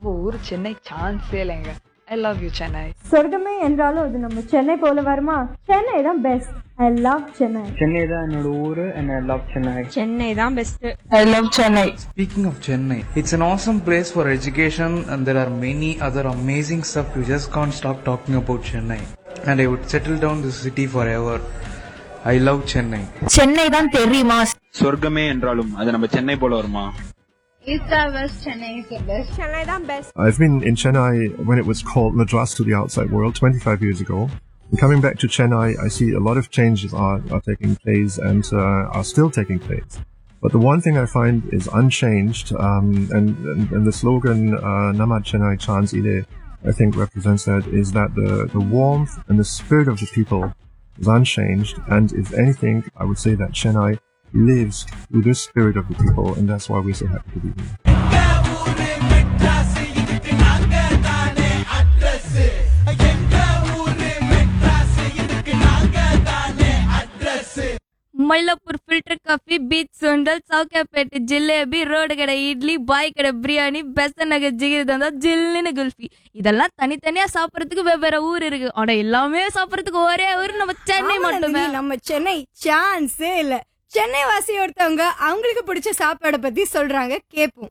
நம்ம ஊர் சென்னை சான்ஸே இல்லைங்க ஐ லவ் யூ சென்னை சொர்க்கமே என்றாலும் அது நம்ம சென்னை போல வருமா சென்னை தான் best I love Chennai Chennai தான் என்னோட ஊரு and I love Chennai Chennai தான் best I love Chennai Speaking of Chennai, it's an awesome place for education and there are many other amazing stuff. You just can't stop talking about Chennai. And I would settle down this city forever. I love Chennai. Chennai தான் தெரியுமா சொர்க்கமே என்றாலும் அது நம்ம சென்னை போல வருமா சென்னை தான் best I've been in Chennai when it was called Madras to the outside world 25 years ago. And coming back to Chennai, I see a lot of changes are, are taking place and uh, are still taking place. But the one thing I find is unchanged, um, and, and, and the slogan uh, Namad Chennai Chans Ile, I think represents that, is that the, the warmth and the spirit of the people is unchanged. And if anything, I would say that Chennai lives with the spirit of the people, and that's why we're so happy to be here. Mylapore filter coffee beach sundal Sowcarpet jalebi road கடை இட்லி பாய் கடை பிரியாணி பெச நகர் ஜிகிர் தந்தா ஜில்லுன்னு குல்ஃபி இதெல்லாம் தனித்தனியா சாப்பிடறதுக்கு வெவ்வேறு ஊர் இருக்கு ஆனா எல்லாமே சாப்பிடறதுக்கு ஒரே ஊர் நம்ம சென்னை மட்டுமே நம்ம சென்னை சான்ஸே இல்ல சென்னை வாசி ஒருத்தவங்க அவங்களுக்கு பிடிச்ச சாப்பாடை பத்தி சொல்றாங்க கேப்போம்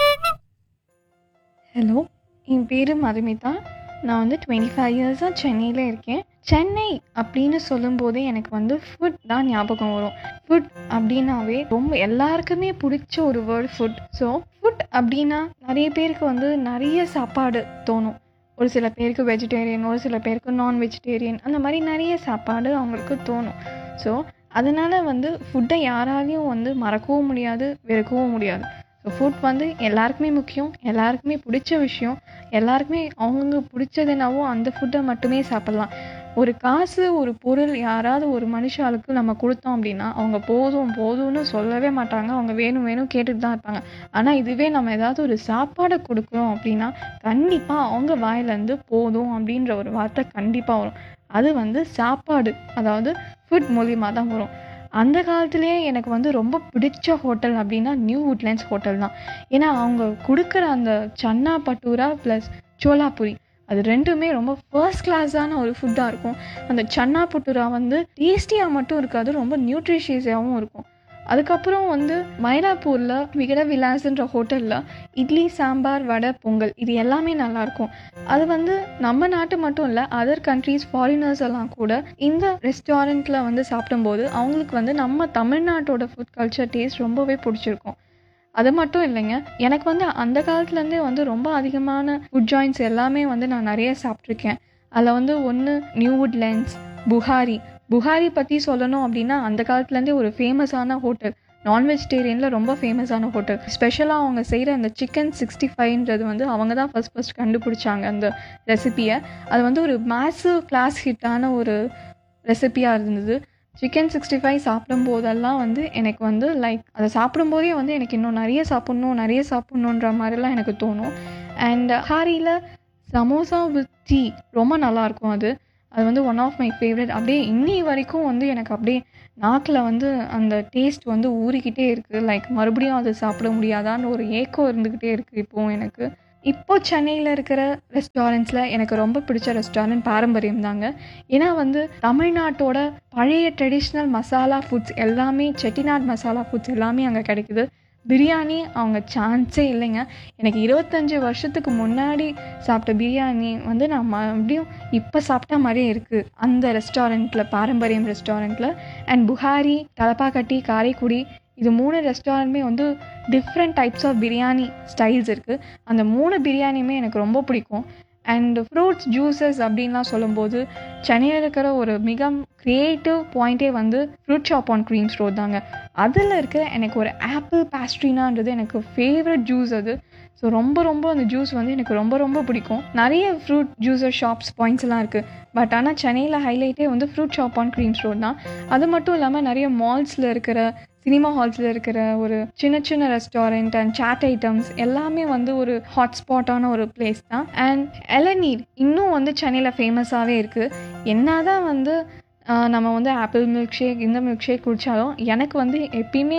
ஹலோ என் பேர் மதுமிதா நான் வந்து டுவெண்ட்டி ஃபைவ் இயர்ஸாக சென்னையில் இருக்கேன் சென்னை அப்படின்னு சொல்லும்போதே எனக்கு வந்து ஃபுட் தான் ஞாபகம் வரும் ஃபுட் அப்படின்னாவே ரொம்ப எல்லாருக்குமே பிடிச்ச ஒரு வேர்ட் ஃபுட் ஸோ ஃபுட் அப்படின்னா நிறைய பேருக்கு வந்து நிறைய சாப்பாடு தோணும் ஒரு சில பேருக்கு வெஜிடேரியன் ஒரு சில பேருக்கு நான் வெஜிடேரியன் அந்த மாதிரி நிறைய சாப்பாடு அவங்களுக்கு தோணும் ஸோ அதனால வந்து ஃபுட்டை யாராலையும் வந்து மறக்கவும் முடியாது வெறுக்கவும் முடியாது ஸோ ஃபுட் வந்து எல்லாருக்குமே முக்கியம் எல்லாருக்குமே பிடிச்ச விஷயம் எல்லாருக்குமே அவங்கவுங்க பிடிச்சது என்னவோ அந்த ஃபுட்டை மட்டுமே சாப்பிட்லாம் ஒரு காசு ஒரு பொருள் யாராவது ஒரு மனுஷாளுக்கு நம்ம கொடுத்தோம் அப்படின்னா அவங்க போதும் போதும்னு சொல்லவே மாட்டாங்க அவங்க வேணும் வேணும் கேட்டுட்டு தான் இருப்பாங்க ஆனால் இதுவே நம்ம ஏதாவது ஒரு சாப்பாடை கொடுக்குறோம் அப்படின்னா கண்டிப்பாக அவங்க வாயிலேருந்து போதும் அப்படின்ற ஒரு வார்த்தை கண்டிப்பாக வரும் அது வந்து சாப்பாடு அதாவது ஃபுட் மூலியமாக தான் வரும் அந்த காலத்துலேயே எனக்கு வந்து ரொம்ப பிடிச்ச ஹோட்டல் அப்படின்னா நியூ உட்லேண்ட்ஸ் ஹோட்டல் தான் ஏன்னா அவங்க கொடுக்குற அந்த சன்னா பட்டூரா ப்ளஸ் சோலாபுரி அது ரெண்டுமே ரொம்ப ஃபர்ஸ்ட் கிளாஸான ஒரு ஃபுட்டாக இருக்கும் அந்த சன்னா பட்டூரா வந்து டேஸ்டியாக மட்டும் இருக்காது ரொம்ப நியூட்ரிஷியஸாகவும் இருக்கும் அதுக்கப்புறம் வந்து மயிலாப்பூரில் விகட விலாஸ்ன்ற ஹோட்டலில் இட்லி சாம்பார் வடை பொங்கல் இது எல்லாமே நல்லாயிருக்கும் அது வந்து நம்ம நாட்டு மட்டும் இல்லை அதர் கண்ட்ரீஸ் ஃபாரினர்ஸ் எல்லாம் கூட இந்த ரெஸ்டாரண்ட்டில் வந்து சாப்பிடும்போது அவங்களுக்கு வந்து நம்ம தமிழ்நாட்டோட ஃபுட் கல்ச்சர் டேஸ்ட் ரொம்பவே பிடிச்சிருக்கும் அது மட்டும் இல்லைங்க எனக்கு வந்து அந்த காலத்துலேருந்தே வந்து ரொம்ப அதிகமான ஃபுட் ஜாயின்ஸ் எல்லாமே வந்து நான் நிறைய சாப்பிட்ருக்கேன் அதில் வந்து ஒன்று நியூவுட் லென்ஸ் புகாரி புகாரி பற்றி சொல்லணும் அப்படின்னா அந்த காலத்துலேருந்தே ஒரு ஃபேமஸான ஹோட்டல் நான் வெஜிடேரியனில் ரொம்ப ஃபேமஸான ஹோட்டல் ஸ்பெஷலாக அவங்க செய்கிற அந்த சிக்கன் சிக்ஸ்டி ஃபைவ்ன்றது வந்து அவங்க தான் ஃபஸ்ட் ஃபஸ்ட் கண்டுபிடிச்சாங்க அந்த ரெசிபியை அது வந்து ஒரு மேசிவ் கிளாஸ் ஹிட்டான ஒரு ரெசிபியாக இருந்தது சிக்கன் சிக்ஸ்டி ஃபைவ் சாப்பிடும் போதெல்லாம் வந்து எனக்கு வந்து லைக் அதை சாப்பிடும்போதே வந்து எனக்கு இன்னும் நிறைய சாப்பிட்ணும் நிறைய சாப்பிட்ணுன்ற மாதிரிலாம் எனக்கு தோணும் அண்ட் ஹாரியில் சமோசா வித் டீ ரொம்ப நல்லாயிருக்கும் அது அது வந்து ஒன் ஆஃப் மை ஃபேவரட் அப்படியே இன்னி வரைக்கும் வந்து எனக்கு அப்படியே நாக்கில் வந்து அந்த டேஸ்ட் வந்து ஊறிக்கிட்டே இருக்குது லைக் மறுபடியும் அதை சாப்பிட முடியாதான்னு ஒரு ஏக்கம் இருந்துக்கிட்டே இருக்குது இப்போது எனக்கு இப்போ சென்னையில் இருக்கிற ரெஸ்டாரண்ட்ஸில் எனக்கு ரொம்ப பிடிச்ச ரெஸ்டாரண்ட் பாரம்பரியம் தாங்க ஏன்னா வந்து தமிழ்நாட்டோட பழைய ட்ரெடிஷ்னல் மசாலா ஃபுட்ஸ் எல்லாமே செட்டிநாட் மசாலா ஃபுட்ஸ் எல்லாமே அங்கே கிடைக்குது பிரியாணி அவங்க சான்ஸே இல்லைங்க எனக்கு இருபத்தஞ்சி வருஷத்துக்கு முன்னாடி சாப்பிட்ட பிரியாணி வந்து நான் மறுபடியும் இப்போ சாப்பிட்ட மாதிரியே இருக்குது அந்த ரெஸ்டாரண்ட்டில் பாரம்பரியம் ரெஸ்டாரண்ட்டில் அண்ட் புகாரி தலப்பாக்கட்டி காரைக்குடி இது மூணு ரெஸ்டாரண்ட்டுமே வந்து different types of biryani styles இருக்குது அந்த மூணு பிரியாணியுமே எனக்கு ரொம்ப பிடிக்கும் அண்ட் ஃப்ரூட்ஸ் ஜூஸஸ் அப்படின்லாம் சொல்லும்போது சென்னையில் இருக்கிற ஒரு மிக க்ரியேட்டிவ் பாயிண்ட்டே வந்து fruit shop on Greams road தாங்க அதில் இருக்க எனக்கு ஒரு ஆப்பிள் பேஸ்ட்ரினான்றது எனக்கு ஃபேவரட் ஜூஸ் அது ஸோ ரொம்ப ரொம்ப அந்த ஜூஸ் வந்து எனக்கு ரொம்ப ரொம்ப பிடிக்கும் நிறைய ஃப்ரூட் ஜூஸர் ஷாப்ஸ் பாயிண்ட்ஸ் எல்லாம் இருக்குது பட் ஆனால் சென்னையில் ஹைலைட்டே வந்து fruit shop on Greams road தான் அது மட்டும் இல்லாமல் நிறைய மால்ஸில் இருக்கிற சினிமா ஹால்ஸில் இருக்கிற ஒரு சின்ன சின்ன ரெஸ்டாரண்ட் அண்ட் சாட் ஐட்டம்ஸ் எல்லாமே வந்து ஒரு ஹாட்ஸ்பாட்டான ஒரு பிளேஸ் தான் அண்ட் இளநீர் இன்னும் வந்து சென்னையில் ஃபேமஸாகவே இருக்குது என்னதான் வந்து ஆஹ், நம்ம வந்து ஆப்பிள் மில்க் ஷேக் இந்த மில்க் ஷேக் குடித்தாலும் எனக்கு வந்து எப்பயுமே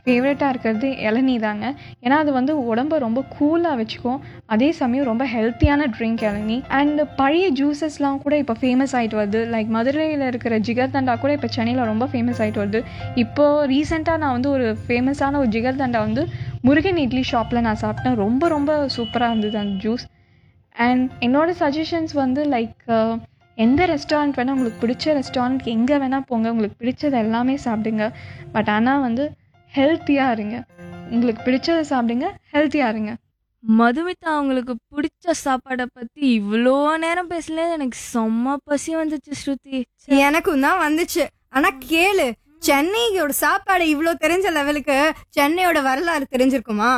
ஃபேவரட்டாக இருக்கிறது இளநீ தாங்க ஏன்னா அது வந்து உடம்ப ரொம்ப கூலாக வச்சுக்கும் அதே சமயம் ரொம்ப ஹெல்த்தியான ட்ரிங்க் இளநீ அண்ட் பழைய ஜூஸஸ்லாம் கூட இப்போ ஃபேமஸ் ஆகிட்டு வருது லைக் மதுரையில் இருக்கிற ஜிகர்தண்டா கூட இப்போ சென்னையில் ரொம்ப ஃபேமஸ் ஆகிட்டு வருது இப்போது ரீசெண்டாக நான் வந்து ஒரு ஃபேமஸான ஒரு ஜிகர்தண்டா வந்து முருகன் இட்லி ஷாப்பில் நான் சாப்பிட்டேன் ரொம்ப ரொம்ப சூப்பராக இருந்தது அந்த ஜூஸ் அண்ட் என்னோட சஜஷன்ஸ் வந்து லைக் எந்த ரெஸ்டாரண்ட் வேணால் உங்களுக்கு பிடிச்ச ரெஸ்டாரண்ட் எங்கே வேணால் போங்க உங்களுக்கு பிடிச்சது எல்லாமே சாப்பிடுங்க பட் ஆனால் வந்து ஹெல்த்தியாக இருங்க உங்களுக்கு பிடிச்சதை சாப்பிடுங்க ஹெல்த்தியாக இருங்க மதுமிதா அவங்களுக்கு பிடிச்ச சாப்பாடை பத்தி இவ்வளோ நேரம் பேசல எனக்கு செம்ம பசி வந்துச்சு ஸ்ருதி ச்சே. எனக்கும் தான் வந்துச்சு ஆனா கேளு சென்னையோட சாப்பாடு இவ்ளோ தெரிஞ்ச லெவலுக்கு சென்னையோட வரலாறு தெரிஞ்சிருக்குமா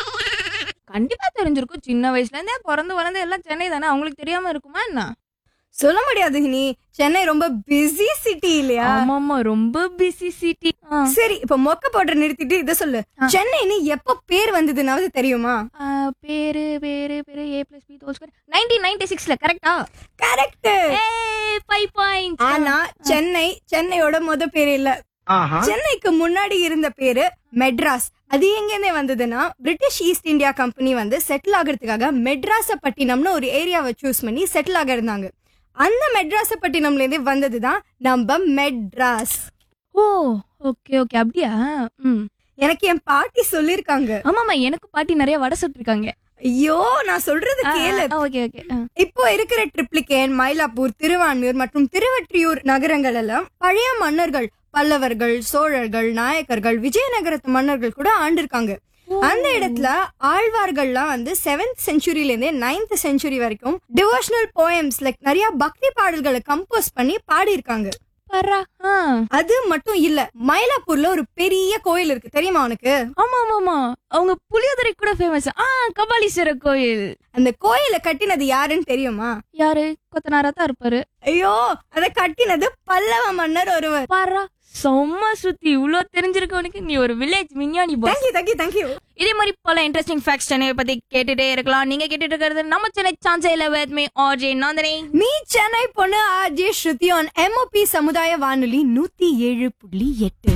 கண்டிப்பா தெரிஞ்சிருக்கும் சின்ன வயசுல இருந்தே பிறந்து வளர்ந்து எல்லாம் சென்னை தானே அவங்களுக்கு தெரியாம இருக்குமா என்ன சொல்ல முடியாது நீ சென்னை ரொம்ப பிஸி சிட்டி இல்லையா ஆமாமா ரொம்ப பிஸி சிட்டி சரி இப்ப மொக்க போடுற நிறுத்திட்டு இத சொல்லு சென்னைன்னு எப்ப பேர் வந்ததுனாவது தெரியுமா பேரு பேரு பேரு A plus B whole square nineteen ninety சிக்ஸ்ல கரெக்டா கரெக்ட் ஃபைவ் பாயிண்ட் ஆனா சென்னை சென்னையோட முத பேர் இல்ல சென்னைக்கு முன்னாடி இருந்த பேரு மெட்ராஸ் அது எங்கேருந்தே வந்ததுன்னா பிரிட்டிஷ் ஈஸ்ட் இந்தியா கம்பெனி வந்து செட்டில் ஆகிறதுக்காக மெட்ராசப்பட்டினம்னு ஒரு ஏரியாவை சூஸ் பண்ணி செட்டில் ஆக இருந்தாங்க அந்த மெட்ராசப்பட்டினம்ல இருந்தே வந்ததுதான் நம்ம மெட்ராஸ் ஓ ஓகே ஓகே அப்படியா ம் எனக்கு என் பாட்டி சொல்லிருக்காங்க ஆமாமா எனக்கு பாட்டி நிறைய வடை சுட்டிருக்காங்க ஐயோ நான் சொல்றது கேளு ஓகே ஓகே இப்போ இருக்கிற ட்ரிப்ளிகேன் மயிலாப்பூர் திருவான்மியூர் மற்றும் திருவற்றியூர் நகரங்கள் எல்லாம் பழைய மன்னர்கள் பல்லவர்கள் சோழர்கள் நாயக்கர்கள் விஜயநகரத்து மன்னர்கள் கூட ஆண்டிருக்காங்க அந்த இடத்துல ஆழ்வார்கள்லாம் வந்து செவன்த் செஞ்சுரியில இருந்தே நைன்த் செஞ்சுரி வரைக்கும் டிவோஷனல் போயம்ஸ் லைக் நிறைய பக்தி பாடல்களை கம்போஸ் பண்ணி பாடியிருக்காங்க பரா ஆ அது மட்டும் இல்ல மயிலாப்பூர்ல ஒரு பெரிய கோயில் இருக்கு தெரியுமா உனக்கு ஆமா ஆமா ஆமா அவங்க புளியோதரை கூட ஃபேமஸ் ஆ கபாலீஸ்வரர் கோயில் அந்த கோயிலை கட்டினது யாருன்னு தெரியுமா யாரு கொத்தனாரா தான் இருப்பாரு ஐயோ அத கட்டினது பல்லவ மன்னர் ஒருவர் பாரா செம்ம சுத்தி இவ்ளோ தெரிஞ்சிருக்க உனக்கு நீ ஒரு வில்லேஜ் விஞ்ஞானி பாஸ் தேங்க்யூ தேங்க்யூ தேங்க்யூ இதே மாதிரி பல இன்ட்ரெஸ்டிங் ஃபேக்ட்ஸ் சென்னையை பத்தி கேட்டுட்டே இருக்கலாம் நீங்க கேட்டுட்டு இருக்கிறது நம்ம சென்னை சான்சே இல்ல with me RJ Nandini me Chennai பொண்ணு ஆர்ஜே ஸ்ருதி ஆன் எம்ஓபி சமுதாய வானொலி நூத்தி ஏழு புள்ளி எட்டு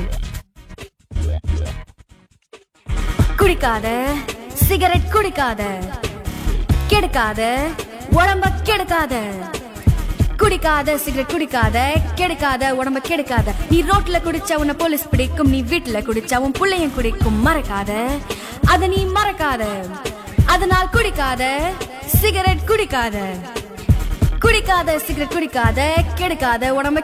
குடிக்காத சிகரெட் குடிக்காத கெடுக்காத உடம்ப கெடுக்காத குடிக்காத சிகரெட் குடிக்காத கெடுக்காத உடம்ப கெடுக்காத நீ ரோட்ல குடிச்சா உன்னை போலீஸ் பிடிக்கும் நீ வீட்டுல குடிச்சா உன் பிள்ளையும் குடிக்கும் மறக்காத அத நீ மறக்காத அதனால் குடிக்காத சிகரெட் குடிக்காத குடிக்காத சிகரெட் குடிக்காத கெடுக்காத உடம்ப